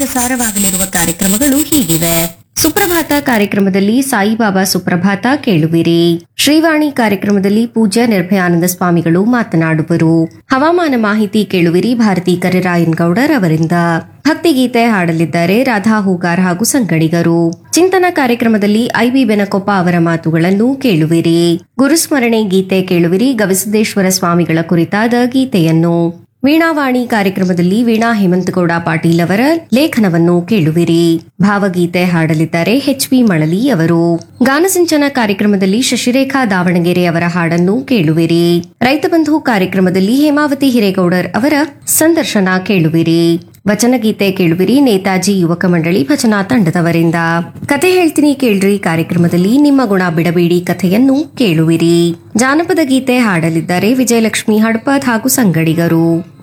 ಪ್ರಸಾರವಾಗಲಿರುವ ಕಾರ್ಯಕ್ರಮಗಳು ಹೀಗಿವೆ ಸುಪ್ರಭಾತ ಕಾರ್ಯಕ್ರಮದಲ್ಲಿ ಸಾಯಿಬಾಬಾ ಸುಪ್ರಭಾತ ಕೇಳುವಿರಿ ಶ್ರೀವಾಣಿ ಕಾರ್ಯಕ್ರಮದಲ್ಲಿ ಪೂಜ್ಯ ನಿರ್ಭಯಾನಂದ ಸ್ವಾಮಿಗಳು ಮಾತನಾಡುವರು ಹವಾಮಾನ ಮಾಹಿತಿ ಕೇಳುವಿರಿ ಭಾರತಿ ಕರಿರಾಯನ್ ಗೌಡರ್ ಅವರಿಂದ ಭಕ್ತಿಗೀತೆ ಹಾಡಲಿದ್ದಾರೆ ರಾಧಾ ಹೂಗಾರ್ ಹಾಗೂ ಸಂಗಡಿಗರು ಚಿಂತನ ಕಾರ್ಯಕ್ರಮದಲ್ಲಿ ಐಬಿ ಬೆನಕೊಪ್ಪ ಅವರ ಮಾತುಗಳನ್ನು ಕೇಳುವಿರಿ ಗುರುಸ್ಮರಣೆ ಗೀತೆ ಕೇಳುವಿರಿ ಗವಿಸಿದ್ದೇಶ್ವರ ಸ್ವಾಮಿಗಳ ಕುರಿತಾದ ಗೀತೆಯನ್ನು ವೀಣಾವಾಣಿ ಕಾರ್ಯಕ್ರಮದಲ್ಲಿ ವೀಣಾ ಹೇಮಂತಗೌಡ ಪಾಟೀಲ್ ಅವರ ಲೇಖನವನ್ನು ಕೇಳುವಿರಿ ಭಾವಗೀತೆ ಹಾಡಲಿದ್ದಾರೆ ಎಚ್ ಪಿ ಮಳಲಿ ಅವರು ಗಾನಸಿಂಚನ ಕಾರ್ಯಕ್ರಮದಲ್ಲಿ ಶಶಿರೇಖಾ ದಾವಣಗೆರೆ ಅವರ ಹಾಡನ್ನು ಕೇಳುವಿರಿ ರೈತ ಬಂಧು ಕಾರ್ಯಕ್ರಮದಲ್ಲಿ ಹೇಮಾವತಿ ಹಿರೇಗೌಡರ್ ಅವರ ಸಂದರ್ಶನ ಕೇಳುವಿರಿ ವಚನಗೀತೆ ಕೇಳುವಿರಿ ನೇತಾಜಿ ಯುವಕ ಮಂಡಳಿ ಭಜನಾ ತಂಡದವರಿಂದ ಕತೆ ಹೇಳ್ತೀನಿ ಕೇಳ್ರಿ ಕಾರ್ಯಕ್ರಮದಲ್ಲಿ ನಿಮ್ಮ ಗುಣ ಬಿಡಬೇಡಿ ಕಥೆಯನ್ನು ಕೇಳುವಿರಿ ಜಾನಪದ ಗೀತೆ ಹಾಡಲಿದ್ದಾರೆ ವಿಜಯಲಕ್ಷ್ಮಿ ಹಡ್ಪದ್ ಹಾಗೂ ಸಂಗಡಿಗರು